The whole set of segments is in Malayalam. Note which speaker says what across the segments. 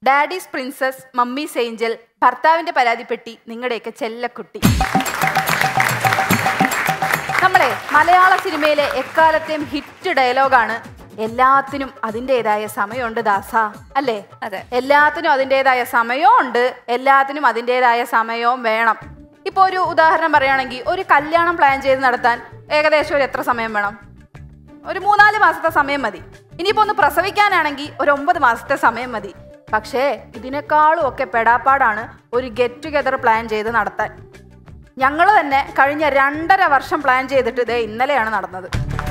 Speaker 1: ഡാഡീസ് പ്രിൻസസ് മമ്മീസ് ഏഞ്ചൽ ഭർത്താവിന്റെ പരാതിപ്പെട്ടി നിങ്ങളുടെയൊക്കെ ചെല്ലക്കുട്ടി നമ്മളെ മലയാള സിനിമയിലെ എക്കാലത്തെയും ഹിറ്റ് ഡയലോഗാണ് എല്ലാത്തിനും അതിൻ്റെതായ സമയമുണ്ട് ദാസ അല്ലേ
Speaker 2: അതെ.
Speaker 1: എല്ലാത്തിനും അതിൻ്റെതായ സമയവും ഉണ്ട് എല്ലാത്തിനും അതിൻ്റെതായ സമയവും വേണം ഇപ്പോൾ ഒരു ഉദാഹരണം പറയുകയാണെങ്കിൽ ഒരു കല്യാണം പ്ലാൻ ചെയ്ത് നടത്താൻ ഏകദേശം ഒരു എത്ര സമയം വേണം ഒരു മൂന്നാല് മാസത്തെ സമയം മതി ഇനിയിപ്പോ ഒന്ന് പ്രസവിക്കാനാണെങ്കിൽ ഒരു ഒമ്പത് മാസത്തെ സമയം മതി പക്ഷേ ഇതിനേക്കാളും ഒക്കെ പെടാപ്പാടാണ് ഒരു ഗെറ്റ് ടുഗെദർ പ്ലാൻ ചെയ്ത് നടത്താൻ ഞങ്ങൾ തന്നെ കഴിഞ്ഞ രണ്ടര വർഷം പ്ലാൻ ചെയ്തിട്ട് ഇതേ ഇന്നലെയാണ് നടന്നത്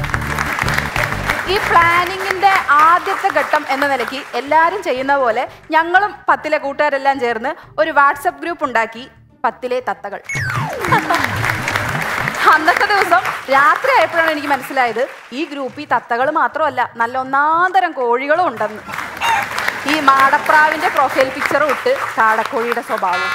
Speaker 1: ഈ പ്ലാനിങ്ങിന്റെ ആദ്യത്തെ ഘട്ടം എന്ന നിലയ്ക്ക് എല്ലാവരും ചെയ്യുന്ന പോലെ ഞങ്ങളും പത്തിലെ കൂട്ടുകാരെല്ലാം ചേർന്ന് ഒരു വാട്സപ്പ് ഗ്രൂപ്പ് ഉണ്ടാക്കി പത്തിലെ തത്തകൾ അന്നത്തെ ദിവസം രാത്രി ആയപ്പോഴാണ് എനിക്ക് മനസ്സിലായത് ഈ ഗ്രൂപ്പിൽ തത്തകൾ മാത്രമല്ല നല്ല ഒന്നാന്തരം കോഴികളും ഉണ്ടെന്ന് ഈ മാടപ്രാവിന്റെ പ്രൊഫൈൽ പിക്ചറും ഇട്ട് കാടക്കോഴിയുടെ സ്വഭാവം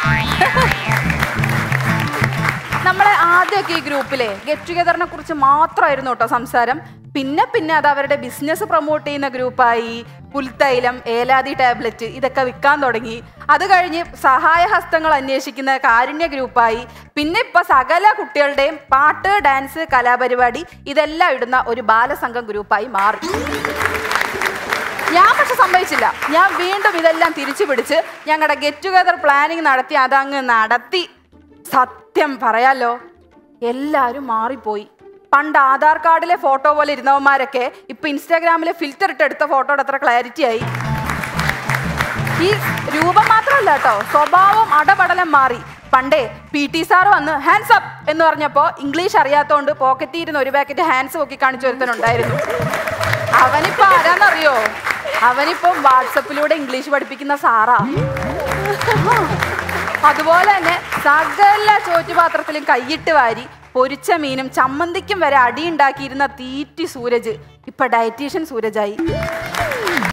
Speaker 1: നമ്മളെ ആദ്യമൊക്കെ ഈ ഗ്രൂപ്പിലെ ഗെറ്റ് ടുഗെദറിനെ കുറിച്ച് മാത്രമായിരുന്നു കേട്ടോ സംസാരം പിന്നെ പിന്നെ അത് അവരുടെ ബിസിനസ് പ്രൊമോട്ട് ചെയ്യുന്ന ഗ്രൂപ്പായി പുൽത്തൈലം ഏലാതി ടാബ്ലറ്റ് ഇതൊക്കെ വിൽക്കാൻ തുടങ്ങി അത് കഴിഞ്ഞ് സഹായഹസ്തങ്ങൾ അന്വേഷിക്കുന്ന കാരുണ്യ ഗ്രൂപ്പായി പിന്നെ ഇപ്പൊ സകല കുട്ടികളുടെയും പാട്ട് ഡാൻസ് കലാപരിപാടി ഇതെല്ലാം ഇടുന്ന ഒരു ബാലസംഘം ഗ്രൂപ്പായി മാറി ഞാൻ പക്ഷെ സംഭവിച്ചില്ല ഞാൻ വീണ്ടും ഇതെല്ലാം തിരിച്ചു പിടിച്ച് ഞങ്ങളുടെ ഗെറ്റ് ടുഗെദർ പ്ലാനിങ് നടത്തി അതങ്ങ് നടത്തി സത്യം പറയാലോ എല്ലാവരും മാറിപ്പോയി പണ്ട് ആധാർ കാർഡിലെ ഫോട്ടോ പോലെ ഇരുന്നവന്മാരൊക്കെ ഇപ്പൊ ഇൻസ്റ്റാഗ്രാമിലെ ഫിൽറ്റർ ഇട്ട് എടുത്ത ഫോട്ടോയുടെ അത്ര ക്ലാരിറ്റി ആയി ഈ രൂപം മാത്രമല്ല കേട്ടോ സ്വഭാവം അടപടലം മാറി പണ്ടേ പി ടി സാർ വന്ന് ഹാൻഡ്സ് അപ്പ് എന്ന് പറഞ്ഞപ്പോ ഇംഗ്ലീഷ് അറിയാത്തോണ്ട് പോക്കറ്റിൽ ഇരുന്ന് ഒരു പാക്കറ്റ് ഹാൻഡ്സ് പൊക്കി കാണിച്ചു ഒരുത്തനുണ്ടായിരുന്നു അവനിപ്പോ ആരാന്നറിയോ അവനിപ്പോ വാട്സപ്പിലൂടെ ഇംഗ്ലീഷ് പഠിപ്പിക്കുന്ന സാറാ അതുപോലെ തന്നെ സകല ചോറ്റുപാത്രത്തിലും കൈയിട്ട് വാരി പൊരിച്ച മീനും ചമ്മന്തിക്കും വരെ അടിയുണ്ടാക്കിയിരുന്ന തീറ്റി സൂരജ് ഇപ്പൊ ഡയറ്റീഷ്യൻ സൂരജായി